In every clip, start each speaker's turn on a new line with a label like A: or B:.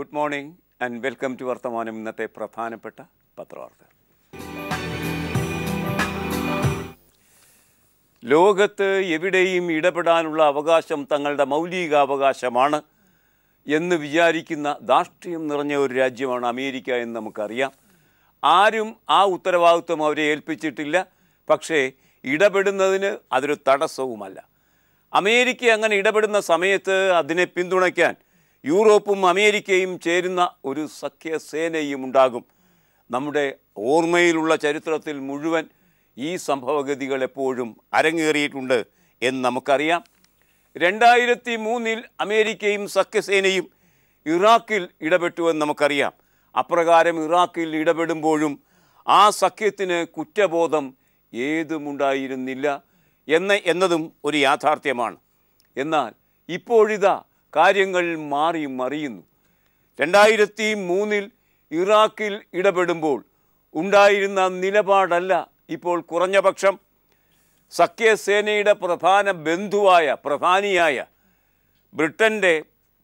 A: good morning and welcome to Varthamanam ഇന്നത്തെ പ്രധാനപ്പെട്ട പത്രവാർത്തകൾ ലോകത്ത് എവിടെയും ഇടപെടാനുള്ള അവകാശം തങ്ങളുടെ മൗലിക അവകാശമാണ് എന്ന് വിചാരിക്കുന്ന ധാർഷ്ട്യം നിറഞ്ഞ ഒരു രാജ്യമാണ് അമേരിക്ക എന്ന് നമുക്കറിയാം ആരും ആ ഉത്തരവാദിത്വം അവരെ ഏൽപ്പിച്ചിട്ടില്ല പക്ഷേ ഇടപെടുന്നതിന് അതൊരു തടസ്സവുമല്ല അമേരിക്ക അങ്ങനെ ഇടപെടുന്ന സമയത്ത് അതിനെ പിന്തുണയ്ക്കാൻ യൂറോപ്പും അമേരിക്കയും ചേരുന്ന ഒരു സഖ്യസേനയും ഉണ്ടാകും നമ്മുടെ ഓർമ്മയിലുള്ള ചരിത്രത്തിൽ മുഴുവൻ ഈ സംഭവഗതികൾ എപ്പോഴും അരങ്ങേറിയിട്ടുണ്ട് എന്ന് നമുക്കറിയാം രണ്ടായിരത്തി മൂന്നിൽ അമേരിക്കയും സഖ്യസേനയും ഇറാഖിൽ ഇടപെട്ടുവെന്ന് നമുക്കറിയാം അപ്രകാരം ഇറാഖിൽ ഇടപെടുമ്പോഴും ആ സഖ്യത്തിന് കുറ്റബോധം ഏതുമുണ്ടായിരുന്നില്ല എന്ന എന്നതും ഒരു യാഥാർത്ഥ്യമാണ് എന്നാൽ ഇപ്പോഴിതാ കാര്യങ്ങൾ മാറി മറിയുന്നു രണ്ടായിരത്തി മൂന്നിൽ ഇറാഖിൽ ഇടപെടുമ്പോൾ ഉണ്ടായിരുന്ന നിലപാടല്ല ഇപ്പോൾ കുറഞ്ഞപക്ഷം സഖ്യസേനയുടെ പ്രധാന ബന്ധുവായ പ്രധാനിയായ ബ്രിട്ടൻ്റെ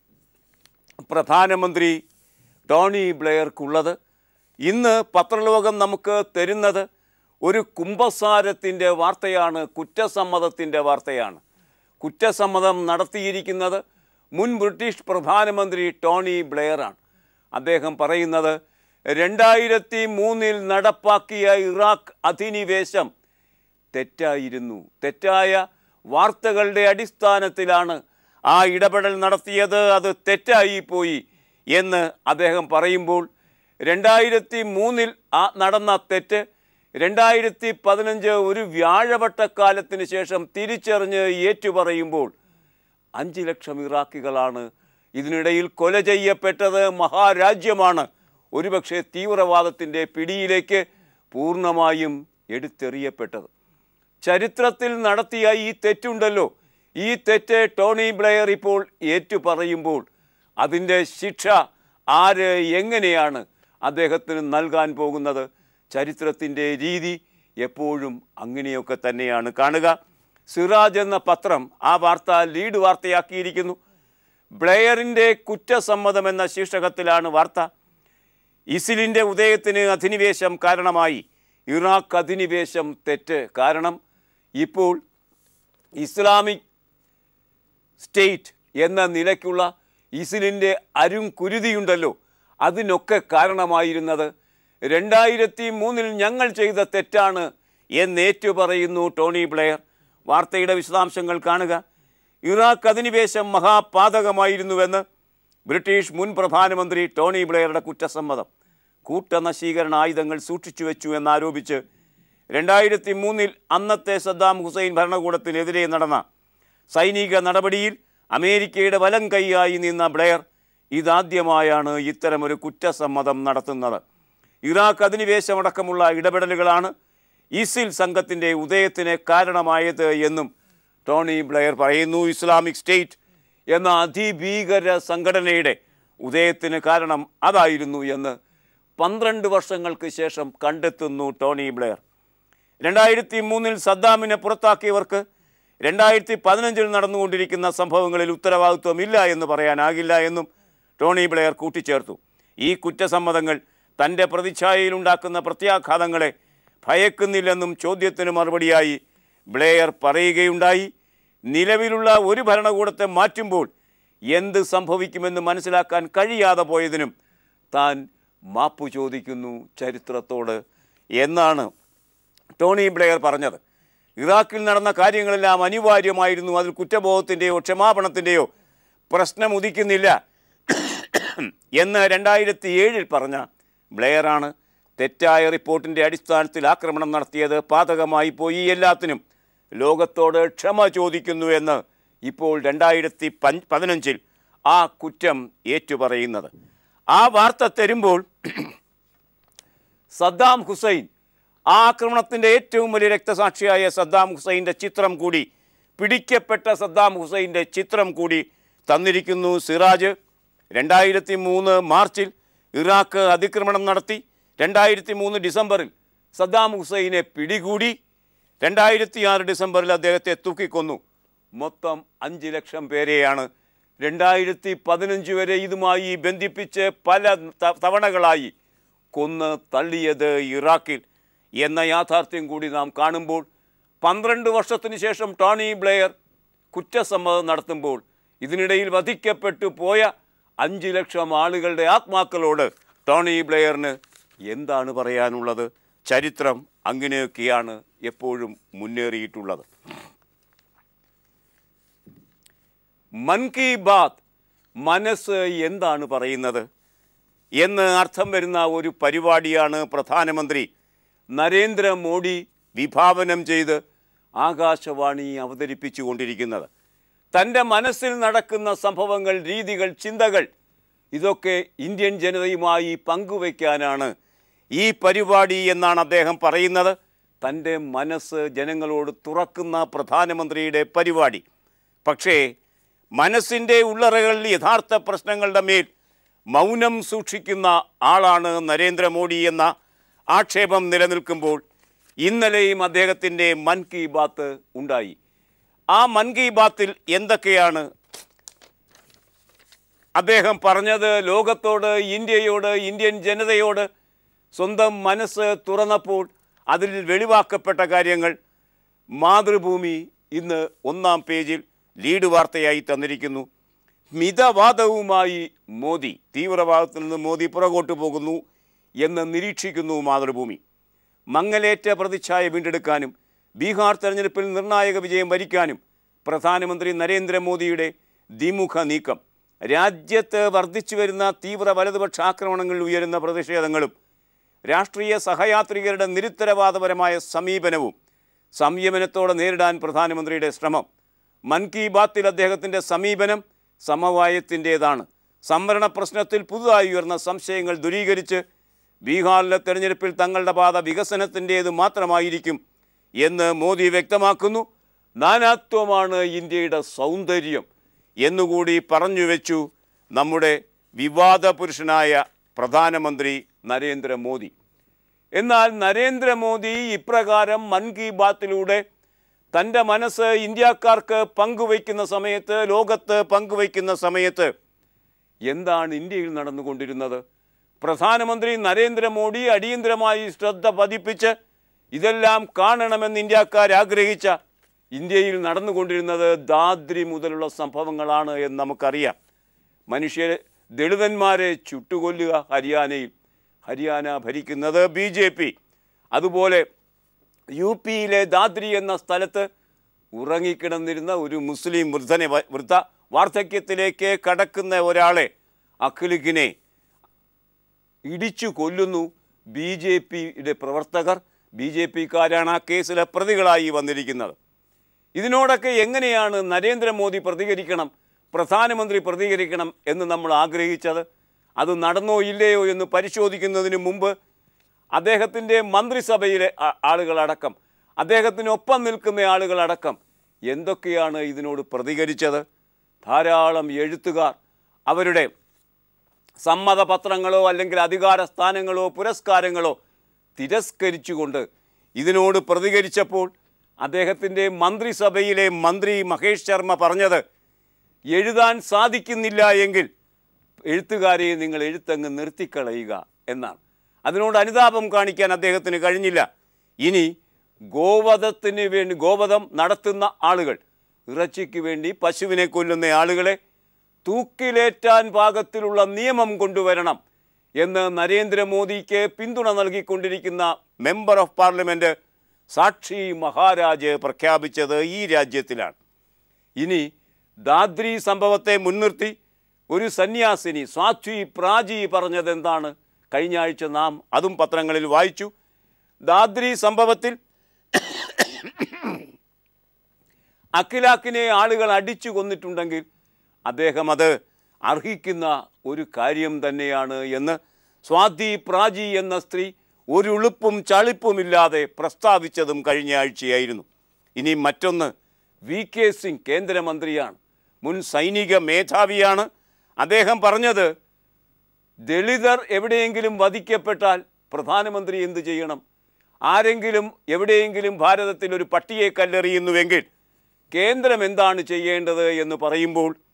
A: പ്രധാനമന്ത്രി ടോണി ബ്ലെയർക്കുള്ളത് ഇന്ന് പത്രലോകം നമുക്ക് തരുന്നത് ഒരു കുംഭസാരത്തിൻ്റെ വാർത്തയാണ് കുറ്റസമ്മതത്തിൻ്റെ വാർത്തയാണ് കുറ്റസമ്മതം നടത്തിയിരിക്കുന്നത് മുൻ ബ്രിട്ടീഷ് പ്രധാനമന്ത്രി ടോണി ബ്ലെയറാണ് അദ്ദേഹം പറയുന്നത് രണ്ടായിരത്തി മൂന്നിൽ നടപ്പാക്കിയ ഇറാഖ് അധിനിവേശം തെറ്റായിരുന്നു തെറ്റായ വാർത്തകളുടെ അടിസ്ഥാനത്തിലാണ് ആ ഇടപെടൽ നടത്തിയത് അത് തെറ്റായിപ്പോയി എന്ന് അദ്ദേഹം പറയുമ്പോൾ രണ്ടായിരത്തി മൂന്നിൽ ആ നടന്ന തെറ്റ് രണ്ടായിരത്തി പതിനഞ്ച് ഒരു വ്യാഴവട്ടക്കാലത്തിന് ശേഷം തിരിച്ചറിഞ്ഞ് ഏറ്റുപറയുമ്പോൾ അഞ്ച് ലക്ഷം ഇറാഖികളാണ് ഇതിനിടയിൽ കൊല ചെയ്യപ്പെട്ടത് മഹാരാജ്യമാണ് ഒരുപക്ഷെ തീവ്രവാദത്തിൻ്റെ പിടിയിലേക്ക് പൂർണ്ണമായും എടുത്തെറിയപ്പെട്ടത് ചരിത്രത്തിൽ നടത്തിയ ഈ തെറ്റുണ്ടല്ലോ ഈ തെറ്റ് ടോണി ബ്ലെയർ ഇപ്പോൾ ഏറ്റുപറയുമ്പോൾ അതിൻ്റെ ശിക്ഷ ആര് എങ്ങനെയാണ് അദ്ദേഹത്തിന് നൽകാൻ പോകുന്നത് ചരിത്രത്തിൻ്റെ രീതി എപ്പോഴും അങ്ങനെയൊക്കെ തന്നെയാണ് കാണുക സിറാജ് എന്ന പത്രം ആ വാർത്ത ലീഡ് വാർത്തയാക്കിയിരിക്കുന്നു ബ്ലെയറിൻ്റെ കുറ്റസമ്മതം എന്ന ശീർഷകത്തിലാണ് വാർത്ത ഇസിലിൻ്റെ ഉദയത്തിന് അധിനിവേശം കാരണമായി ഇറാഖ് അധിനിവേശം തെറ്റ് കാരണം ഇപ്പോൾ ഇസ്ലാമിക് സ്റ്റേറ്റ് എന്ന നിലയ്ക്കുള്ള ഇസിലിൻ്റെ അരും കുരുതിയുണ്ടല്ലോ അതിനൊക്കെ കാരണമായിരുന്നത് രണ്ടായിരത്തി മൂന്നിൽ ഞങ്ങൾ ചെയ്ത തെറ്റാണ് എന്നേറ്റു പറയുന്നു ടോണി ബ്ലെയർ വാർത്തയുടെ വിശദാംശങ്ങൾ കാണുക ഇറാഖ് അധിനിവേശം മഹാപാതകമായിരുന്നുവെന്ന് ബ്രിട്ടീഷ് മുൻ പ്രധാനമന്ത്രി ടോണി ബ്ലെയറുടെ കുറ്റസമ്മതം കൂട്ടനശീകരണ ആയുധങ്ങൾ സൂക്ഷിച്ചു വെച്ചു എന്നാരോപിച്ച് രണ്ടായിരത്തി മൂന്നിൽ അന്നത്തെ സദ്ദാം ഹുസൈൻ ഭരണകൂടത്തിനെതിരെ നടന്ന സൈനിക നടപടിയിൽ അമേരിക്കയുടെ വലം കൈയായി നിന്ന ബ്ലെയർ ഇതാദ്യമായാണ് ഇത്തരമൊരു കുറ്റസമ്മതം നടത്തുന്നത് ഇറാഖ് അധിനിവേശമടക്കമുള്ള ഇടപെടലുകളാണ് ഇസിൽ സംഘത്തിൻ്റെ ഉദയത്തിന് കാരണമായത് എന്നും ടോണി ബ്ലെയർ പറയുന്നു ഇസ്ലാമിക് സ്റ്റേറ്റ് എന്ന അതിഭീകര സംഘടനയുടെ ഉദയത്തിന് കാരണം അതായിരുന്നു എന്ന് പന്ത്രണ്ട് വർഷങ്ങൾക്ക് ശേഷം കണ്ടെത്തുന്നു ടോണി ബ്ലെയർ രണ്ടായിരത്തി മൂന്നിൽ സദ്ദാമിനെ പുറത്താക്കിയവർക്ക് രണ്ടായിരത്തി പതിനഞ്ചിൽ നടന്നുകൊണ്ടിരിക്കുന്ന സംഭവങ്ങളിൽ ഉത്തരവാദിത്വമില്ല എന്ന് പറയാനാകില്ല എന്നും ടോണി ബ്ലെയർ കൂട്ടിച്ചേർത്തു ഈ കുറ്റസമ്മതങ്ങൾ തൻ്റെ പ്രതിച്ഛായയിലുണ്ടാക്കുന്ന പ്രത്യാഘാതങ്ങളെ ഭയക്കുന്നില്ലെന്നും ചോദ്യത്തിന് മറുപടിയായി ബ്ലെയർ പറയുകയുണ്ടായി നിലവിലുള്ള ഒരു ഭരണകൂടത്തെ മാറ്റുമ്പോൾ എന്ത് സംഭവിക്കുമെന്ന് മനസ്സിലാക്കാൻ കഴിയാതെ പോയതിനും താൻ മാപ്പു ചോദിക്കുന്നു ചരിത്രത്തോട് എന്നാണ് ടോണി ബ്ലെയർ പറഞ്ഞത് ഇറാഖിൽ നടന്ന കാര്യങ്ങളെല്ലാം അനിവാര്യമായിരുന്നു അതിൽ കുറ്റബോധത്തിൻ്റെയോ ക്ഷമാപണത്തിൻ്റെയോ പ്രശ്നം ഉദിക്കുന്നില്ല എന്ന് രണ്ടായിരത്തി ഏഴിൽ പറഞ്ഞ ബ്ലെയറാണ് തെറ്റായ റിപ്പോർട്ടിൻ്റെ അടിസ്ഥാനത്തിൽ ആക്രമണം നടത്തിയത് പാതകമായി പോയി എല്ലാത്തിനും ലോകത്തോട് ക്ഷമ ചോദിക്കുന്നു എന്ന് ഇപ്പോൾ രണ്ടായിരത്തി പൻ പതിനഞ്ചിൽ ആ കുറ്റം ഏറ്റുപറയുന്നത് ആ വാർത്ത തരുമ്പോൾ സദ്ദാം ഹുസൈൻ ആ ആക്രമണത്തിൻ്റെ ഏറ്റവും വലിയ രക്തസാക്ഷിയായ സദ്ദാം ഹുസൈൻ്റെ ചിത്രം കൂടി പിടിക്കപ്പെട്ട സദ്ദാം ഹുസൈൻ്റെ ചിത്രം കൂടി തന്നിരിക്കുന്നു സിറാജ് രണ്ടായിരത്തി മൂന്ന് മാർച്ചിൽ ഇറാഖ് അതിക്രമണം നടത്തി രണ്ടായിരത്തി മൂന്ന് ഡിസംബറിൽ സദ്ദാം ഹുസൈനെ പിടികൂടി രണ്ടായിരത്തി ആറ് ഡിസംബറിൽ അദ്ദേഹത്തെ തൂക്കിക്കൊന്നു മൊത്തം അഞ്ച് ലക്ഷം പേരെയാണ് രണ്ടായിരത്തി പതിനഞ്ച് വരെ ഇതുമായി ബന്ധിപ്പിച്ച് പല ത- തവണകളായി കൊന്ന് തള്ളിയത് ഇറാഖിൽ എന്ന യാഥാർത്ഥ്യം കൂടി നാം കാണുമ്പോൾ പന്ത്രണ്ട് വർഷത്തിന് ശേഷം ടോണി ബ്ലെയർ കുറ്റസമ്മതം നടത്തുമ്പോൾ ഇതിനിടയിൽ വധിക്കപ്പെട്ടു പോയ അഞ്ച് ലക്ഷം ആളുകളുടെ ആത്മാക്കളോട് ടോണി ബ്ലെയറിന് എന്താണ് പറയാനുള്ളത് ചരിത്രം അങ്ങനെയൊക്കെയാണ് എപ്പോഴും മുന്നേറിയിട്ടുള്ളത് മൻ കി ബാത്ത് മനസ്സ് എന്താണ് പറയുന്നത് എന്ന് അർത്ഥം വരുന്ന ഒരു പരിപാടിയാണ് പ്രധാനമന്ത്രി നരേന്ദ്രമോദി വിഭാവനം ചെയ്ത് ആകാശവാണി അവതരിപ്പിച്ചു കൊണ്ടിരിക്കുന്നത് തൻ്റെ മനസ്സിൽ നടക്കുന്ന സംഭവങ്ങൾ രീതികൾ ചിന്തകൾ ഇതൊക്കെ ഇന്ത്യൻ ജനതയുമായി പങ്കുവയ്ക്കാനാണ് ഈ പരിപാടി എന്നാണ് അദ്ദേഹം പറയുന്നത് തൻ്റെ മനസ്സ് ജനങ്ങളോട് തുറക്കുന്ന പ്രധാനമന്ത്രിയുടെ പരിപാടി പക്ഷേ മനസ്സിൻ്റെ ഉള്ളറകളിൽ യഥാർത്ഥ പ്രശ്നങ്ങളുടെ മേൽ മൗനം സൂക്ഷിക്കുന്ന ആളാണ് നരേന്ദ്രമോദി എന്ന ആക്ഷേപം നിലനിൽക്കുമ്പോൾ ഇന്നലെയും അദ്ദേഹത്തിൻ്റെ മൻ കി ബാത്ത് ഉണ്ടായി ആ മൻ കി ബാത്തിൽ എന്തൊക്കെയാണ് അദ്ദേഹം പറഞ്ഞത് ലോകത്തോട് ഇന്ത്യയോട് ഇന്ത്യൻ ജനതയോട് സ്വന്തം മനസ്സ് തുറന്നപ്പോൾ അതിൽ വെളിവാക്കപ്പെട്ട കാര്യങ്ങൾ മാതൃഭൂമി ഇന്ന് ഒന്നാം പേജിൽ ലീഡ് വാർത്തയായി തന്നിരിക്കുന്നു മിതവാദവുമായി മോദി തീവ്രവാദത്തിൽ നിന്ന് മോദി പുറകോട്ട് പോകുന്നു എന്ന് നിരീക്ഷിക്കുന്നു മാതൃഭൂമി മങ്ങലേറ്റ പ്രതിച്ഛായ വീണ്ടെടുക്കാനും ബീഹാർ തെരഞ്ഞെടുപ്പിൽ നിർണായക വിജയം വരിക്കാനും പ്രധാനമന്ത്രി നരേന്ദ്രമോദിയുടെ ദ്വിമുഖ നീക്കം രാജ്യത്ത് വർദ്ധിച്ചു വരുന്ന തീവ്ര വലതുപക്ഷ ആക്രമണങ്ങളിൽ ഉയരുന്ന പ്രതിഷേധങ്ങളും രാഷ്ട്രീയ സഹയാത്രികരുടെ നിരുത്തരവാദപരമായ സമീപനവും സംയമനത്തോടെ നേരിടാൻ പ്രധാനമന്ത്രിയുടെ ശ്രമം മൻ കി ബാത്തിൽ അദ്ദേഹത്തിൻ്റെ സമീപനം സമവായത്തിൻ്റേതാണ് സംവരണ പ്രശ്നത്തിൽ പുതുതായി ഉയർന്ന സംശയങ്ങൾ ദൂരീകരിച്ച് ബീഹാറിലെ തെരഞ്ഞെടുപ്പിൽ തങ്ങളുടെ പാത വികസനത്തിൻ്റേത് മാത്രമായിരിക്കും എന്ന് മോദി വ്യക്തമാക്കുന്നു നാനാത്വമാണ് ഇന്ത്യയുടെ സൗന്ദര്യം എന്നുകൂടി പറഞ്ഞു വെച്ചു നമ്മുടെ വിവാദ പുരുഷനായ പ്രധാനമന്ത്രി നരേന്ദ്രമോദി എന്നാൽ നരേന്ദ്രമോദി ഇപ്രകാരം മൻ കി ബാത്തിലൂടെ തൻ്റെ മനസ്സ് ഇന്ത്യക്കാർക്ക് പങ്കുവയ്ക്കുന്ന സമയത്ത് ലോകത്ത് പങ്കുവയ്ക്കുന്ന സമയത്ത് എന്താണ് ഇന്ത്യയിൽ നടന്നുകൊണ്ടിരുന്നത് പ്രധാനമന്ത്രി നരേന്ദ്രമോദി അടിയന്തരമായി ശ്രദ്ധ പതിപ്പിച്ച് ഇതെല്ലാം കാണണമെന്ന് ഇന്ത്യക്കാർ ആഗ്രഹിച്ച ഇന്ത്യയിൽ നടന്നുകൊണ്ടിരുന്നത് ദാദ്രി മുതലുള്ള സംഭവങ്ങളാണ് എന്ന് നമുക്കറിയാം മനുഷ്യരെ ദളിതന്മാരെ ചുട്ടുകൊല്ലുക ഹരിയാനയിൽ ഹരിയാന ഭരിക്കുന്നത് ബി ജെ പി അതുപോലെ യു പിയിലെ ദാദ്രി എന്ന സ്ഥലത്ത് ഉറങ്ങിക്കിടന്നിരുന്ന ഒരു മുസ്ലിം വൃദ്ധനെ വ- വൃദ്ധ വാർദ്ധക്യത്തിലേക്ക് കടക്കുന്ന ഒരാളെ അഖിലിഖിനെ ഇടിച്ചു കൊല്ലുന്നു ബി ജെ പിയുടെ പ്രവർത്തകർ ബി ജെ പിക്കാരാണ് ആ കേസിലെ പ്രതികളായി വന്നിരിക്കുന്നത് ഇതിനോടൊക്കെ എങ്ങനെയാണ് നരേന്ദ്രമോദി പ്രതികരിക്കണം പ്രധാനമന്ത്രി പ്രതികരിക്കണം എന്ന് നമ്മൾ ആഗ്രഹിച്ചത് അത് നടന്നോ ഇല്ലയോ എന്ന് പരിശോധിക്കുന്നതിന് മുമ്പ് അദ്ദേഹത്തിൻ്റെ മന്ത്രിസഭയിലെ ആ- ആളുകളടക്കം അദ്ദേഹത്തിനൊപ്പം നിൽക്കുന്ന ആളുകളടക്കം എന്തൊക്കെയാണ് ഇതിനോട് പ്രതികരിച്ചത് ധാരാളം എഴുത്തുകാർ അവരുടെ സമ്മതപത്രങ്ങളോ അല്ലെങ്കിൽ അധികാര സ്ഥാനങ്ങളോ പുരസ്കാരങ്ങളോ തിരസ്കരിച്ചുകൊണ്ട് ഇതിനോട് പ്രതികരിച്ചപ്പോൾ അദ്ദേഹത്തിൻ്റെ മന്ത്രിസഭയിലെ മന്ത്രി മഹേഷ് ശർമ്മ പറഞ്ഞത് എഴുതാൻ സാധിക്കുന്നില്ല എങ്കിൽ എഴുത്തുകാരെ നിങ്ങൾ എഴുത്തങ്ങ് നിർത്തിക്കളയുക എന്നാണ് അതിനോട് അനുതാപം കാണിക്കാൻ അദ്ദേഹത്തിന് കഴിഞ്ഞില്ല ഇനി ഗോവധത്തിന് വേണ്ടി ഗോവധം നടത്തുന്ന ആളുകൾ ഇറച്ചിക്ക് വേണ്ടി പശുവിനെ കൊല്ലുന്ന ആളുകളെ തൂക്കിലേറ്റാൻ പാകത്തിലുള്ള നിയമം കൊണ്ടുവരണം എന്ന് നരേന്ദ്രമോദിക്ക് പിന്തുണ നൽകിക്കൊണ്ടിരിക്കുന്ന മെമ്പർ ഓഫ് പാർലമെൻറ്റ് സാക്ഷി മഹാരാജ് പ്രഖ്യാപിച്ചത് ഈ രാജ്യത്തിലാണ് ഇനി ദാദ്രി സംഭവത്തെ മുൻനിർത്തി ഒരു സന്യാസിനി സ്വാത്വി പ്രാചി പറഞ്ഞത് എന്താണ് കഴിഞ്ഞ ആഴ്ച നാം അതും പത്രങ്ങളിൽ വായിച്ചു ദാദ്രി സംഭവത്തിൽ അഖിലാക്കിനെ ആളുകൾ അടിച്ചു കൊന്നിട്ടുണ്ടെങ്കിൽ അദ്ദേഹം അത് അർഹിക്കുന്ന ഒരു കാര്യം തന്നെയാണ് എന്ന് സ്വാതി പ്രാചി എന്ന സ്ത്രീ ഒരു ഉളുപ്പും ചളിപ്പുമില്ലാതെ പ്രസ്താവിച്ചതും കഴിഞ്ഞ ആഴ്ചയായിരുന്നു ഇനി മറ്റൊന്ന് വി കെ സിംഗ് കേന്ദ്രമന്ത്രിയാണ് മുൻ സൈനിക മേധാവിയാണ് അദ്ദേഹം പറഞ്ഞത് ദളിതർ എവിടെയെങ്കിലും വധിക്കപ്പെട്ടാൽ പ്രധാനമന്ത്രി എന്തു ചെയ്യണം ആരെങ്കിലും എവിടെയെങ്കിലും ഭാരതത്തിൽ ഒരു പട്ടിയെ കല്ലെറിയുന്നുവെങ്കിൽ കേന്ദ്രം എന്താണ് ചെയ്യേണ്ടത് എന്ന് പറയുമ്പോൾ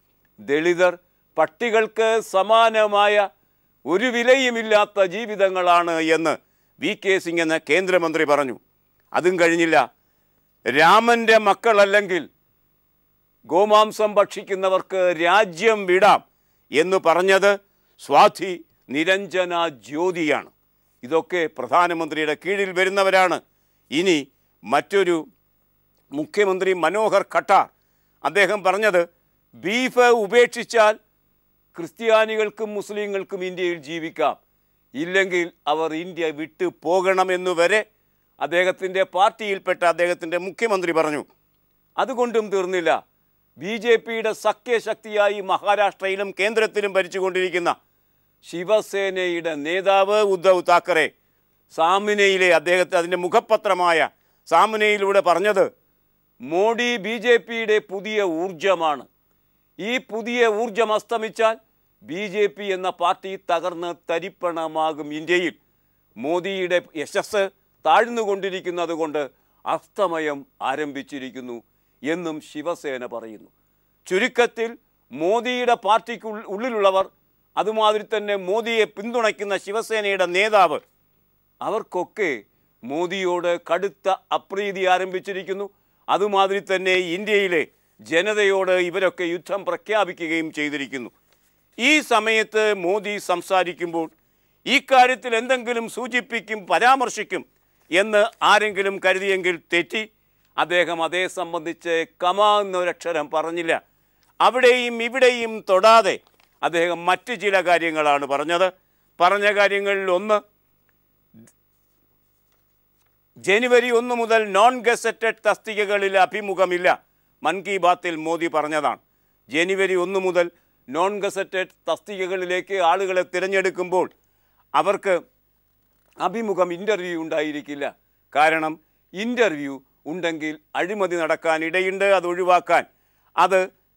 A: ദളിതർ പട്ടികൾക്ക് സമാനമായ ഒരു വിലയുമില്ലാത്ത ജീവിതങ്ങളാണ് എന്ന് വി കെ സിംഗ് എന്ന കേന്ദ്രമന്ത്രി പറഞ്ഞു അതും കഴിഞ്ഞില്ല രാമൻ്റെ മക്കളല്ലെങ്കിൽ ഗോമാംസം ഭക്ഷിക്കുന്നവർക്ക് രാജ്യം വിടാം എന്ന് പറഞ്ഞത് സ്വാധി നിരഞ്ജന ജ്യോതിയാണ് ഇതൊക്കെ പ്രധാനമന്ത്രിയുടെ കീഴിൽ വരുന്നവരാണ് ഇനി മറ്റൊരു മുഖ്യമന്ത്രി മനോഹർ ഖട്ടാർ അദ്ദേഹം പറഞ്ഞത് ബീഫ് ഉപേക്ഷിച്ചാൽ ക്രിസ്ത്യാനികൾക്കും മുസ്ലിങ്ങൾക്കും ഇന്ത്യയിൽ ജീവിക്കാം ഇല്ലെങ്കിൽ അവർ ഇന്ത്യ വിട്ടു പോകണമെന്നു വരെ അദ്ദേഹത്തിൻ്റെ പാർട്ടിയിൽപ്പെട്ട അദ്ദേഹത്തിൻ്റെ മുഖ്യമന്ത്രി പറഞ്ഞു അതുകൊണ്ടും തീർന്നില്ല ബി ജെ പിയുടെ സഖ്യശക്തിയായി മഹാരാഷ്ട്രയിലും കേന്ദ്രത്തിലും ഭരിച്ചുകൊണ്ടിരിക്കുന്ന ശിവസേനയുടെ നേതാവ് ഉദ്ധവ് താക്കറെ സാമിനയിലെ അദ്ദേഹത്തെ അതിൻ്റെ മുഖപത്രമായ സാമിനയിലൂടെ പറഞ്ഞത് മോഡി ബി ജെ പിയുടെ പുതിയ ഊർജമാണ് ഈ പുതിയ ഊർജം അസ്തമിച്ചാൽ ബി ജെ പി എന്ന പാർട്ടി തകർന്ന് തരിപ്പണമാകും ഇന്ത്യയിൽ മോദിയുടെ യശസ് താഴ്ന്നുകൊണ്ടിരിക്കുന്നത് കൊണ്ട് അസ്തമയം ആരംഭിച്ചിരിക്കുന്നു എന്നും ശിവസേന പറയുന്നു ചുരുക്കത്തിൽ മോദിയുടെ പാർട്ടിക്ക് ഉൾ- ഉള്ളിലുള്ളവർ അതുമാതിരി തന്നെ മോദിയെ പിന്തുണയ്ക്കുന്ന ശിവസേനയുടെ നേതാവ് അവർക്കൊക്കെ മോദിയോട് കടുത്ത അപ്രീതി ആരംഭിച്ചിരിക്കുന്നു അതുമാതിരി തന്നെ ഇന്ത്യയിലെ ജനതയോട് ഇവരൊക്കെ യുദ്ധം പ്രഖ്യാപിക്കുകയും ചെയ്തിരിക്കുന്നു ഈ സമയത്ത് മോദി സംസാരിക്കുമ്പോൾ ഈ കാര്യത്തിൽ എന്തെങ്കിലും സൂചിപ്പിക്കും പരാമർശിക്കും എന്ന് ആരെങ്കിലും കരുതിയെങ്കിൽ തെറ്റി അദ്ദേഹം അതേ സംബന്ധിച്ച് കമ എന്നൊരക്ഷരം പറഞ്ഞില്ല അവിടെയും ഇവിടെയും തൊടാതെ അദ്ദേഹം മറ്റ് ചില കാര്യങ്ങളാണ് പറഞ്ഞത് പറഞ്ഞ കാര്യങ്ങളിൽ ഒന്ന് ജനുവരി ഒന്ന് മുതൽ നോൺ ഗസറ്റഡ് തസ്തികകളിൽ അഭിമുഖമില്ല മൻ കി ബാത്തിൽ മോദി പറഞ്ഞതാണ് ജനുവരി ഒന്ന് മുതൽ നോൺ ഗസറ്റഡ് തസ്തികകളിലേക്ക് ആളുകളെ തിരഞ്ഞെടുക്കുമ്പോൾ അവർക്ക് അഭിമുഖം ഇൻ്റർവ്യൂ ഉണ്ടായിരിക്കില്ല കാരണം ഇൻ്റർവ്യൂ ഉണ്ടെങ്കിൽ അഴിമതി നടക്കാൻ ഇടയുണ്ട് അത് ഒഴിവാക്കാൻ അത്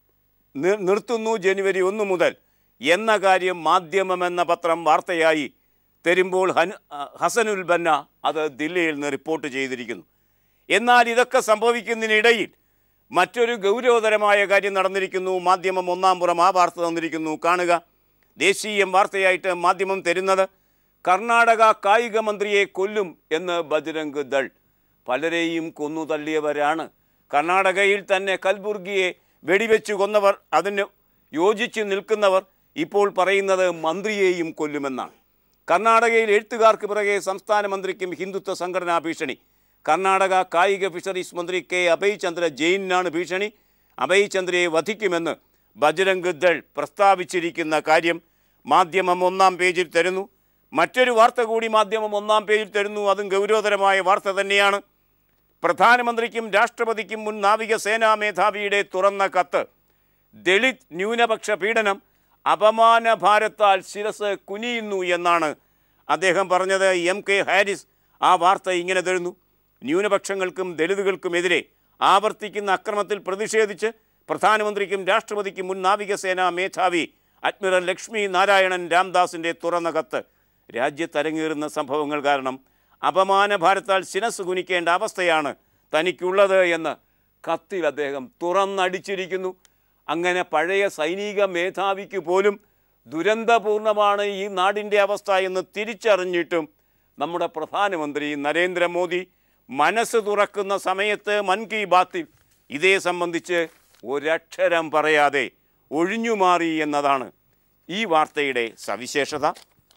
A: നി- നിർത്തുന്നു ജനുവരി ഒന്ന് മുതൽ എന്ന കാര്യം മാധ്യമം എന്ന പത്രം വാർത്തയായി തരുമ്പോൾ ഹൻ ആ, ഹസനുൽ ബന്ന അത് ദില്ലിയിൽ നിന്ന് റിപ്പോർട്ട് ചെയ്തിരിക്കുന്നു എന്നാൽ ഇതൊക്കെ സംഭവിക്കുന്നതിനിടയിൽ മറ്റൊരു ഗൗരവതരമായ കാര്യം നടന്നിരിക്കുന്നു മാധ്യമം ഒന്നാം പുറം ആ വാർത്ത തന്നിരിക്കുന്നു കാണുക ദേശീയം വാർത്തയായിട്ട് മാധ്യമം തരുന്നത് കർണാടക കായിക മന്ത്രിയെ കൊല്ലും എന്ന് ബജരംഗ് ദൾ പലരെയും കൊന്നു തള്ളിയവരാണ് കർണാടകയിൽ തന്നെ കൽബുർഗിയെ വെടിവെച്ച് കൊന്നവർ അതിന് യോജിച്ച് നിൽക്കുന്നവർ ഇപ്പോൾ പറയുന്നത് മന്ത്രിയെയും കൊല്ലുമെന്നാണ് കർണാടകയിൽ എഴുത്തുകാർക്ക് പിറകെ സംസ്ഥാന മന്ത്രിക്കും ഹിന്ദുത്വ സംഘടനാ ഭീഷണി കർണാടക കായിക ഫിഷറീസ് മന്ത്രി കെ അഭയ് ചന്ദ്ര ജെയിനാണ് ഭീഷണി അഭയ് ചന്ദ്രയെ വധിക്കുമെന്ന് ബജരംഗ് ദൾ പ്രസ്താവിച്ചിരിക്കുന്ന കാര്യം മാധ്യമം ഒന്നാം പേജിൽ തരുന്നു മറ്റൊരു വാർത്ത കൂടി മാധ്യമം ഒന്നാം പേജിൽ തരുന്നു അതും ഗൗരവതരമായ വാർത്ത തന്നെയാണ് പ്രധാനമന്ത്രിക്കും രാഷ്ട്രപതിക്കും മുൻ നാവികസേനാ മേധാവിയുടെ തുറന്ന കത്ത് ദളിത് ന്യൂനപക്ഷ പീഡനം അപമാന ഭാരത്താൽ ശിരസ് കുനിയുന്നു എന്നാണ് അദ്ദേഹം പറഞ്ഞത് എം കെ ഹാരിസ് ആ വാർത്ത ഇങ്ങനെ തരുന്നു ന്യൂനപക്ഷങ്ങൾക്കും ദളിതുകൾക്കുമെതിരെ ആവർത്തിക്കുന്ന അക്രമത്തിൽ പ്രതിഷേധിച്ച് പ്രധാനമന്ത്രിക്കും രാഷ്ട്രപതിക്കും മുൻ നാവികസേനാ മേധാവി അഡ്മിറൽ ലക്ഷ്മി നാരായണൻ രാംദാസിൻ്റെ തുറന്ന കത്ത് രാജ്യത്തരങ്ങേറുന്ന സംഭവങ്ങൾ കാരണം അപമാന ഭാരത്താൽ ശിരസ് കുനിക്കേണ്ട അവസ്ഥയാണ് തനിക്കുള്ളത് എന്ന് കത്തിൽ അദ്ദേഹം തുറന്നടിച്ചിരിക്കുന്നു അങ്ങനെ പഴയ സൈനിക മേധാവിക്ക് പോലും ദുരന്തപൂർണമാണ് ഈ നാടിൻ്റെ അവസ്ഥ എന്ന് തിരിച്ചറിഞ്ഞിട്ടും നമ്മുടെ പ്രധാനമന്ത്രി നരേന്ദ്രമോദി മനസ്സ് തുറക്കുന്ന സമയത്ത് മൻ കി ബാത്തിൽ ഇതേ സംബന്ധിച്ച് ഒരക്ഷരം പറയാതെ ഒഴിഞ്ഞുമാറി എന്നതാണ് ഈ വാർത്തയുടെ സവിശേഷത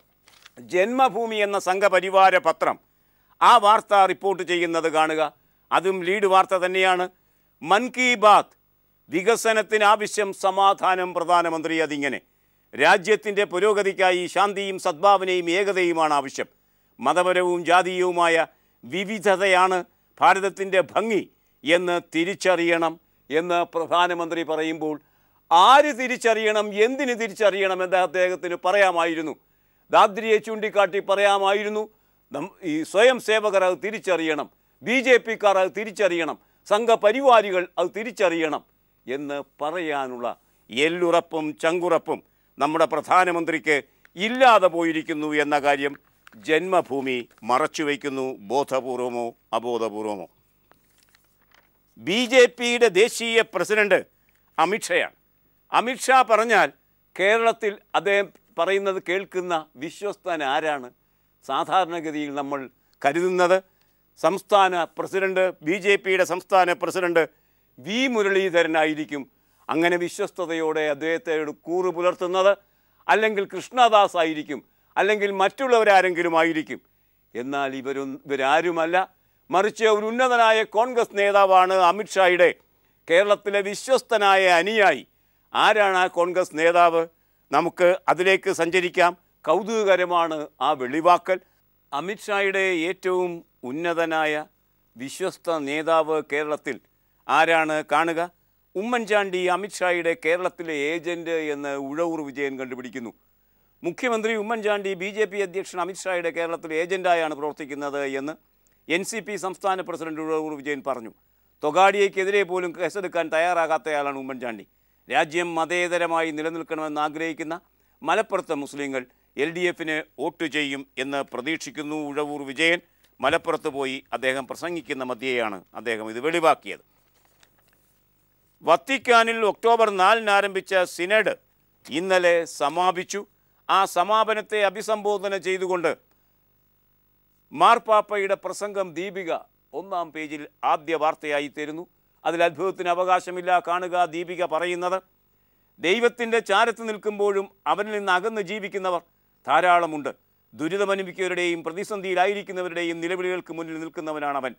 A: ജന്മഭൂമി എന്ന സംഘപരിവാര പത്രം ആ വാർത്ത റിപ്പോർട്ട് ചെയ്യുന്നത് കാണുക അതും ലീഡ് വാർത്ത തന്നെയാണ് മൻ കി ബാത്ത് വികസനത്തിന് ആവശ്യം സമാധാനം പ്രധാനമന്ത്രി അതിങ്ങനെ രാജ്യത്തിൻ്റെ പുരോഗതിക്കായി ശാന്തിയും സദ്ഭാവനയും ഏകതയുമാണ് ആവശ്യം മതപരവും ജാതീയവുമായ വിവിധതയാണ് ഭാരതത്തിൻ്റെ ഭംഗി എന്ന് തിരിച്ചറിയണം എന്ന് പ്രധാനമന്ത്രി പറയുമ്പോൾ ആര് തിരിച്ചറിയണം എന്തിന് തിരിച്ചറിയണം എന്ന് അദ്ദേഹത്തിന് പറയാമായിരുന്നു ദാദ്രിയെ ചൂണ്ടിക്കാട്ടി പറയാമായിരുന്നു നം- ഈ സ്വയം സേവകർ അത് തിരിച്ചറിയണം ബി ജെ പിക്കാർ അത് തിരിച്ചറിയണം സംഘപരിവാരികൾ അത് തിരിച്ചറിയണം എന്ന് പറയാനുള്ള എല്ലുറപ്പും ചങ്കുറപ്പും നമ്മുടെ പ്രധാനമന്ത്രിക്ക് ഇല്ലാതെ പോയിരിക്കുന്നു എന്ന കാര്യം ജന്മഭൂമി മറച്ചുവെക്കുന്നു ബോധപൂർവമോ അബോധപൂർവമോ ബി ജെ പിയുടെ ദേശീയ പ്രസിഡന്റ് അമിത്ഷയാണ് അമിത്ഷാ പറഞ്ഞാൽ കേരളത്തിൽ അദ്ദേഹം പറയുന്നത് കേൾക്കുന്ന വിശ്വസ്തൻ ആരാണ് സാധാരണഗതിയിൽ നമ്മൾ കരുതുന്നത് സംസ്ഥാന പ്രസിഡന്റ് ബി ജെ പിയുടെ സംസ്ഥാന പ്രസിഡന്റ് വി മുരളീധരനായിരിക്കും അങ്ങനെ വിശ്വസ്തയോടെ അദ്ദേഹത്തോട് കൂറ് പുലർത്തുന്നത് അല്ലെങ്കിൽ കൃഷ്ണദാസ് ആയിരിക്കും അല്ലെങ്കിൽ മറ്റുള്ളവരാരെങ്കിലും ആയിരിക്കും എന്നാൽ ഇവരൊന്നും ഇവരാരുമല്ല മറിച്ച് ഒരു ഉന്നതനായ കോൺഗ്രസ് നേതാവാണ് അമിത്ഷായുടെ കേരളത്തിലെ വിശ്വസ്തനായ അനുയായി ആരാണ് ആ കോൺഗ്രസ് നേതാവ് നമുക്ക് അതിലേക്ക് സഞ്ചരിക്കാം കൗതുകകരമാണ് ആ വെളിവാക്കൽ അമിത്ഷായുടെ ഏറ്റവും ഉന്നതനായ വിശ്വസ്ത നേതാവ് കേരളത്തിൽ ആരാണ് കാണുക ഉമ്മൻചാണ്ടി അമിത്ഷായുടെ കേരളത്തിലെ ഏജന്റ് എന്ന് ഉഴവൂർ വിജയൻ കണ്ടുപിടിക്കുന്നു മുഖ്യമന്ത്രി ഉമ്മൻചാണ്ടി ബി ജെ പി അധ്യക്ഷൻ അമിത്ഷായുടെ കേരളത്തിലെ ഏജന്റായാണ് പ്രവർത്തിക്കുന്നത് എന്ന് എൻ സി പി സംസ്ഥാന പ്രസിഡന്റ് ഉഴവൂർ വിജയൻ പറഞ്ഞു തൊഗാഡിയയ്ക്കെതിരെ പോലും കേസെടുക്കാൻ തയ്യാറാകാത്തയാളാണ് ഉമ്മൻചാണ്ടി രാജ്യം മതേതരമായി നിലനിൽക്കണമെന്ന് ആഗ്രഹിക്കുന്ന മലപ്പുറത്തെ മുസ്ലിങ്ങൾ എൽ ഡി എഫിന് വോട്ട് ചെയ്യും എന്ന് പ്രതീക്ഷിക്കുന്നു ഉഴവൂർ വിജയൻ മലപ്പുറത്ത് പോയി അദ്ദേഹം പ്രസംഗിക്കുന്ന മധ്യേയാണ് അദ്ദേഹം ഇത് വെളിവാക്കിയത് വത്തിക്കാനിൽ ഒക്ടോബർ നാലിന് ആരംഭിച്ച സിനഡ് ഇന്നലെ സമാപിച്ചു ആ സമാപനത്തെ അഭിസംബോധന ചെയ്തുകൊണ്ട് മാർപ്പാപ്പയുടെ പ്രസംഗം ദീപിക ഒന്നാം പേജിൽ ആദ്യ വാർത്തയായി തരുന്നു അതിൽ അത്ഭുതത്തിന് അവകാശമില്ല കാണുക ദീപിക പറയുന്നത് ദൈവത്തിൻ്റെ ചാരത്ത് നിൽക്കുമ്പോഴും അവനിൽ നിന്ന് അകന്ന് ജീവിക്കുന്നവർ ധാരാളമുണ്ട് ദുരിതമനുഭവിക്കുന്നവരുടെയും പ്രതിസന്ധിയിലായിരിക്കുന്നവരുടെയും നിലവിളികൾക്ക് മുന്നിൽ നിൽക്കുന്നവനാണ് അവൻ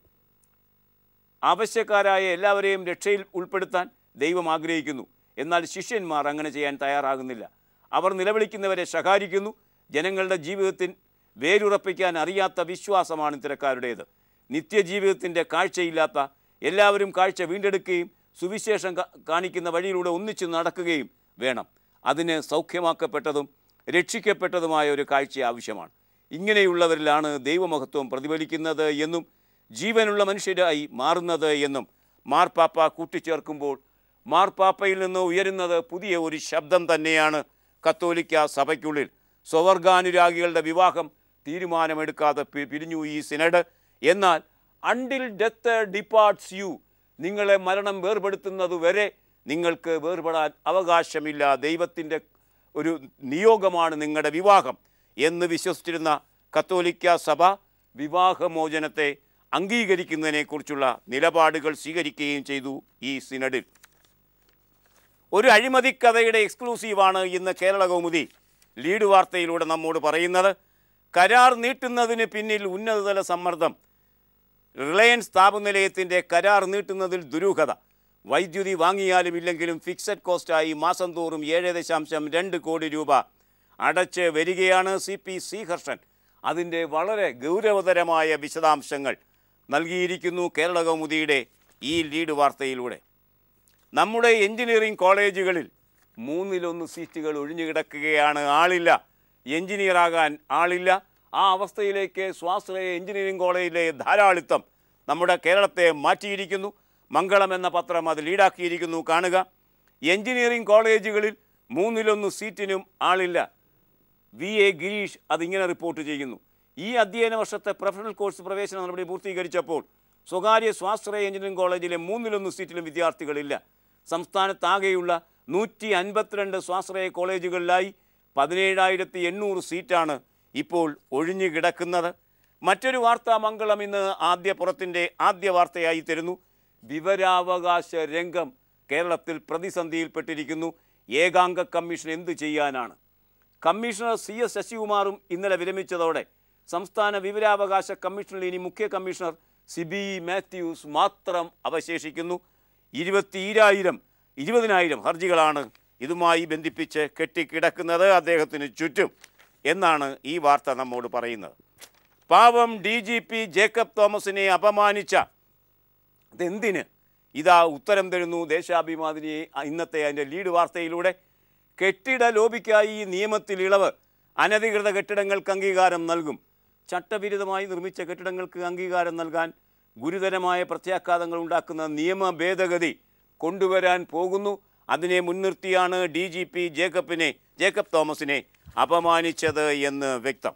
A: ആവശ്യക്കാരായ എല്ലാവരെയും രക്ഷയിൽ ഉൾപ്പെടുത്താൻ ദൈവം ആഗ്രഹിക്കുന്നു എന്നാൽ ശിഷ്യന്മാർ അങ്ങനെ ചെയ്യാൻ തയ്യാറാകുന്നില്ല അവർ നിലവിളിക്കുന്നവരെ ശകാരിക്കുന്നു ജനങ്ങളുടെ ജീവിതത്തിൽ വേരുറപ്പിക്കാൻ അറിയാത്ത വിശ്വാസമാണ് ഇത്തരക്കാരുടേത് നിത്യജീവിതത്തിൻ്റെ കാഴ്ചയില്ലാത്ത എല്ലാവരും കാഴ്ച വീണ്ടെടുക്കുകയും സുവിശേഷം കാ- കാണിക്കുന്ന വഴിയിലൂടെ ഒന്നിച്ചു നടക്കുകയും വേണം അതിന് സൗഖ്യമാക്കപ്പെട്ടതും രക്ഷിക്കപ്പെട്ടതുമായ ഒരു കാഴ്ച ആവശ്യമാണ് ഇങ്ങനെയുള്ളവരിലാണ് ദൈവമഹത്വം പ്രതിഫലിക്കുന്നത് എന്നും ജീവനുള്ള മനുഷ്യരായി മാറുന്നത് എന്നും മാർപ്പാപ്പ കൂട്ടിച്ചേർക്കുമ്പോൾ മാർപ്പാപ്പയിൽ നിന്ന് ഉയരുന്നത് പുതിയ ഒരു ശബ്ദം തന്നെയാണ് കത്തോലിക്ക സഭയ്ക്കുള്ളിൽ സ്വവർഗാനുരാഗികളുടെ വിവാഹം തീരുമാനമെടുക്കാതെ പി- പിരിഞ്ഞു ഈ സിനഡ് എന്നാൽ അണ്ടിൽ ഡെത്ത് ഡിപ്പാർട്സ് യു നിങ്ങളെ മരണം വേർപെടുത്തുന്നത് വരെ നിങ്ങൾക്ക് വേർപെടാൻ അവകാശമില്ല ദൈവത്തിൻ്റെ ഒരു നിയോഗമാണ് നിങ്ങളുടെ വിവാഹം എന്ന് വിശ്വസിച്ചിരുന്ന കത്തോലിക്ക സഭ വിവാഹമോചനത്തെ അംഗീകരിക്കുന്നതിനെക്കുറിച്ചുള്ള നിലപാടുകൾ സ്വീകരിക്കുകയും ചെയ്തു ഈ സിനഡിൽ ഒരു അഴിമതിക്കഥയുടെ എക്സ്ക്ലൂസീവാണ് ഇന്ന് കേരള കൗമുദി ലീഡ് വാർത്തയിലൂടെ നമ്മോട് പറയുന്നത് കരാർ നീട്ടുന്നതിന് പിന്നിൽ ഉന്നതതല സമ്മർദ്ദം റിലയൻസ് താപനിലയത്തിൻ്റെ കരാർ നീട്ടുന്നതിൽ ദുരൂഹത വൈദ്യുതി വാങ്ങിയാലും ഇല്ലെങ്കിലും ഫിക്സഡ് കോസ്റ്റായി മാസം തോറും ഏഴ് ദശാംശം രണ്ട് കോടി രൂപ അടച്ച് വരികയാണ് സി പി ശ്രീഹർഷൻ അതിൻ്റെ വളരെ ഗൗരവതരമായ വിശദാംശങ്ങൾ നൽകിയിരിക്കുന്നു കേരള കൗമുദിയുടെ ഈ ലീഡ് വാർത്തയിലൂടെ നമ്മുടെ എഞ്ചിനീയറിംഗ് കോളേജുകളിൽ മൂന്നിലൊന്ന് സീറ്റുകൾ ഒഴിഞ്ഞു കിടക്കുകയാണ് ആളില്ല എഞ്ചിനീയറാകാൻ ആളില്ല ആ അവസ്ഥയിലേക്ക് സ്വാശ്രയ എഞ്ചിനീയറിംഗ് കോളേജിലെ ധാരാളിത്തം നമ്മുടെ കേരളത്തെ മാറ്റിയിരിക്കുന്നു മംഗളം എന്ന പത്രം അത് ലീഡാക്കിയിരിക്കുന്നു കാണുക എഞ്ചിനീയറിംഗ് കോളേജുകളിൽ മൂന്നിലൊന്ന് സീറ്റിനും ആളില്ല വി എ ഗിരീഷ് അതിങ്ങനെ റിപ്പോർട്ട് ചെയ്യുന്നു ഈ അധ്യയന വർഷത്തെ പ്രൊഫഷണൽ കോഴ്സ് പ്രവേശന നടപടി പൂർത്തീകരിച്ചപ്പോൾ സ്വകാര്യ സ്വാശ്രയ എഞ്ചിനീയറിംഗ് കോളേജിലെ മൂന്നിലൊന്ന് സീറ്റിലും വിദ്യാർത്ഥികളില്ല സംസ്ഥാനത്താകെയുള്ള നൂറ്റി അൻപത്തിരണ്ട് സ്വാശ്രയ കോളേജുകളിലായി പതിനേഴായിരത്തി എണ്ണൂറ് സീറ്റാണ് ഇപ്പോൾ ഒഴിഞ്ഞു കിടക്കുന്നത് മറ്റൊരു വാർത്താ മംഗളം ഇന്ന് ആദ്യ പുറത്തിൻ്റെ ആദ്യ വാർത്തയായി തരുന്നു വിവരാവകാശ രംഗം കേരളത്തിൽ പ്രതിസന്ധിയിൽപ്പെട്ടിരിക്കുന്നു ഏകാംഗ കമ്മീഷൻ എന്തു ചെയ്യാനാണ് കമ്മീഷണർ സി എസ് ശശികുമാറും ഇന്നലെ വിരമിച്ചതോടെ സംസ്ഥാന വിവരാവകാശ കമ്മീഷനിൽ ഇനി മുഖ്യ കമ്മീഷണർ സിബി മാത്യൂസ് മാത്രം അവശേഷിക്കുന്നു ഇരുപത്തിയിരായിരം ഇരുപതിനായിരം ഹർജികളാണ് ഇതുമായി ബന്ധിപ്പിച്ച് കെട്ടിക്കിടക്കുന്നത് അദ്ദേഹത്തിന് ചുറ്റും എന്നാണ് ഈ വാർത്ത നമ്മോട് പറയുന്നത് പാവം ഡി ജി പി ജേക്കബ് തോമസിനെ അപമാനിച്ച അതെന്തിന് ഇതാ ഉത്തരം തരുന്നു ദേശാഭിമാനിയെ ഇന്നത്തെ അതിൻ്റെ ലീഡ് വാർത്തയിലൂടെ കെട്ടിട ലോബിക്കായി ഈ നിയമത്തിൽ ഇളവ് അനധികൃത കെട്ടിടങ്ങൾക്ക് അംഗീകാരം നൽകും ചട്ടവിരുദ്ധമായി നിർമ്മിച്ച കെട്ടിടങ്ങൾക്ക് അംഗീകാരം നൽകാൻ ഗുരുതരമായ പ്രത്യാഘാതങ്ങൾ ഉണ്ടാക്കുന്ന നിയമ ഭേദഗതി കൊണ്ടുവരാൻ പോകുന്നു അതിനെ മുൻനിർത്തിയാണ് ഡി ജി പി ജേക്കബിനെ ജേക്കബ് തോമസിനെ അപമാനിച്ചത് എന്ന് വ്യക്തം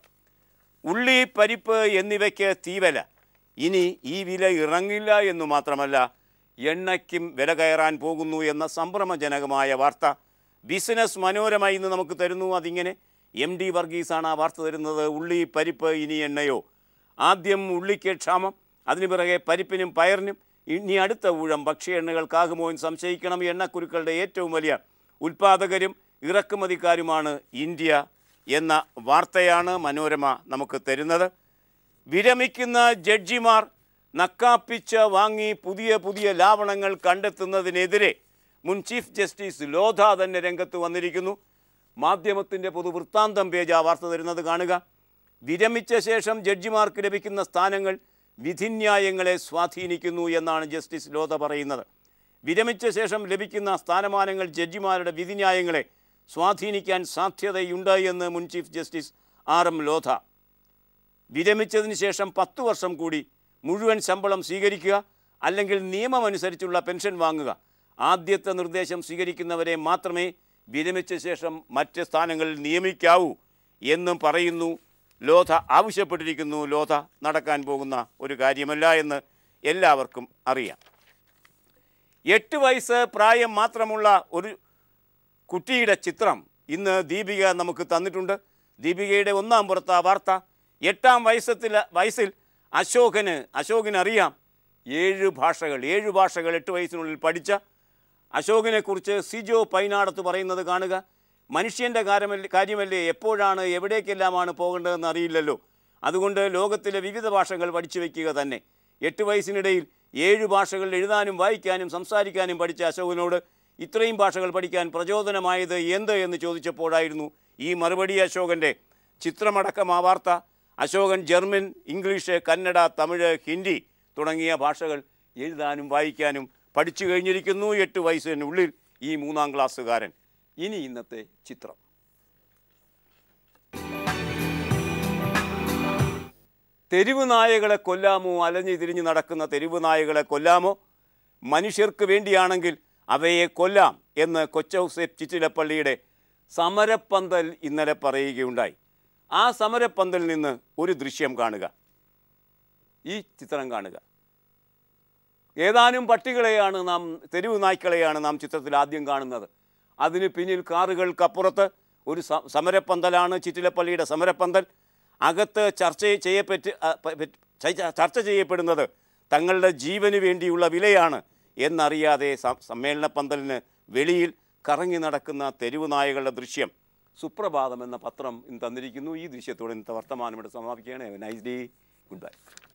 A: ഉള്ളി പരിപ്പ് എന്നിവയ്ക്ക് തീവല ഇനി ഈ വില ഇറങ്ങില്ല എന്നു മാത്രമല്ല എണ്ണയ്ക്കും വില കയറാൻ പോകുന്നു എന്ന സംഭ്രമജനകമായ വാർത്ത ബിസിനസ് മനോരമ ഇന്ന് നമുക്ക് തരുന്നു അതിങ്ങനെ എം ഡി വർഗീസാണ് ആ വാർത്ത തരുന്നത് ഉള്ളി പരിപ്പ് ഇനി എണ്ണയോ ആദ്യം ഉള്ളിക്ക് ക്ഷാമം അതിനു പിറകെ പരിപ്പിനും പയറിനും ഇനി അടുത്ത ഊഴം ഭക്ഷ്യ എണ്ണകൾക്കാകുമോ എന്ന് സംശയിക്കണം എണ്ണക്കുരുക്കളുടെ ഏറ്റവും വലിയ ഉൽപ്പാദകരും ഇറക്കുമതിക്കാരുമാണ് ഇന്ത്യ എന്ന വാർത്തയാണ് മനോരമ നമുക്ക് തരുന്നത് വിരമിക്കുന്ന ജഡ്ജിമാർ നക്കാപ്പിച്ച വാങ്ങി പുതിയ പുതിയ ലാവണങ്ങൾ കണ്ടെത്തുന്നതിനെതിരെ മുൻ ചീഫ് ജസ്റ്റിസ് ലോധ തന്നെ രംഗത്ത് വന്നിരിക്കുന്നു മാധ്യമത്തിൻ്റെ പൊതുവൃത്താന്തം പേജ് ആ വാർത്ത തരുന്നത് കാണുക വിരമിച്ച ശേഷം ജഡ്ജിമാർക്ക് ലഭിക്കുന്ന സ്ഥാനങ്ങൾ വിധിന്യായങ്ങളെ സ്വാധീനിക്കുന്നു എന്നാണ് ജസ്റ്റിസ് ലോധ പറയുന്നത് വിരമിച്ച ശേഷം ലഭിക്കുന്ന സ്ഥാനമാനങ്ങൾ ജഡ്ജിമാരുടെ വിധിന്യായങ്ങളെ സ്വാധീനിക്കാൻ സാധ്യതയുണ്ട് എന്ന് മുൻ chief justice R M Lodha വിരമിച്ചതിന് ശേഷം പത്തു വർഷം കൂടി മുഴുവൻ ശമ്പളം സ്വീകരിക്കുക അല്ലെങ്കിൽ നിയമമനുസരിച്ചുള്ള പെൻഷൻ വാങ്ങുക ആദ്യത്തെ നിർദ്ദേശം സ്വീകരിക്കുന്നവരെ മാത്രമേ വിരമിച്ച ശേഷം മറ്റ് സ്ഥാനങ്ങളിൽ നിയമിക്കാവൂ എന്നും പറയുന്നു ലോധ ആവശ്യപ്പെട്ടിരിക്കുന്നു ലോധ നടക്കാൻ പോകുന്ന ഒരു കാര്യമല്ല എന്ന് എല്ലാവർക്കും അറിയാം എട്ട് വയസ്സ് പ്രായം മാത്രമുള്ള ഒരു കുട്ടിയുടെ ചിത്രം ഇന്ന് ദീപിക നമുക്ക് തന്നിട്ടുണ്ട് ദീപികയുടെ ഒന്നാം പുറത്ത് ആ വാർത്ത എട്ടാം വയസ്സത്തിൽ വയസ്സിൽ അശോകന് അശോകന് അറിയാം ഏഴ് ഭാഷകൾ ഏഴ് ഭാഷകൾ എട്ട് വയസ്സിനുള്ളിൽ പഠിച്ച അശോകനെക്കുറിച്ച് സിജോ പൈനാടത്ത് പറയുന്നത് കാണുക മനുഷ്യൻ്റെ കാര്യമല്ലേ കാര്യമല്ലേ എപ്പോഴാണ് എവിടേക്കെല്ലാമാണ് പോകേണ്ടതെന്ന് അറിയില്ലല്ലോ അതുകൊണ്ട് ലോകത്തിലെ വിവിധ ഭാഷകൾ പഠിച്ചു വയ്ക്കുക തന്നെ എട്ട് വയസ്സിനിടയിൽ ഏഴ് ഭാഷകൾ എഴുതാനും വായിക്കാനും സംസാരിക്കാനും പഠിച്ച അശോകനോട് ഇത്രയും ഭാഷകൾ പഠിക്കാൻ പ്രചോദനമായത് എന്ത് എന്ന് ചോദിച്ചപ്പോഴായിരുന്നു ഈ മറുപടി അശോകൻ്റെ ചിത്രമടക്കം ആ വാർത്ത അശോകൻ ജർമ്മൻ ഇംഗ്ലീഷ് കന്നഡ തമിഴ് ഹിന്ദി തുടങ്ങിയ ഭാഷകൾ എഴുതാനും വായിക്കാനും പഠിച്ചു കഴിഞ്ഞിരിക്കുന്നു എട്ട് വയസ്സിനുള്ളിൽ ഈ മൂന്നാം ക്ലാസ്സുകാരൻ ഇനി ഇന്നത്തെ ചിത്രം തെരുവ് നായകളെ കൊല്ലാമോ അലഞ്ഞു തിരിഞ്ഞ് നടക്കുന്ന തെരുവ് നായകളെ കൊല്ലാമോ മനുഷ്യർക്ക് വേണ്ടിയാണെങ്കിൽ അവയെ കൊല്ലാം എന്ന് കൊച്ചൗസേപ്പ് ചിറ്റിലപ്പള്ളിയുടെ സമരപ്പന്തൽ ഇന്നലെ പറയുകയുണ്ടായി ആ സമരപ്പന്തലിൽ നിന്ന് ഒരു ദൃശ്യം കാണുക ഈ ചിത്രം കാണുക ഏതാനും പട്ടികളെയാണ് നാം തെരുവ് നായ്ക്കളെയാണ് നാം ചിത്രത്തിൽ ആദ്യം കാണുന്നത് അതിന് പിന്നിൽ കാറുകൾക്കപ്പുറത്ത് ഒരു സ- സമരപ്പന്തലാണ് ചിറ്റിലപ്പള്ളിയുടെ സമരപ്പന്തൽ അകത്ത് ചർച്ച ചെയ്യപ്പെട്ട് അ, പ- പറ്റ്- ച- ചർച്ച ചെയ്യപ്പെടുന്നത് തങ്ങളുടെ ജീവന് വേണ്ടിയുള്ള വിലയാണ് എന്നറിയാതെ സ- സമ്മേളന പന്തലിന് വെളിയിൽ കറങ്ങി നടക്കുന്ന തെരുവ് നായകളുടെ ദൃശ്യം സുപ്രഭാതം എന്ന പത്രം ഇന്ന് തന്നിരിക്കുന്നു ഈ ദൃശ്യത്തോടെ ഇന്നത്തെ വർത്തമാനം ഇവിടെ സമാപിക്കുകയാണ് നൈസ് ഡേ ഗുഡ് ബൈ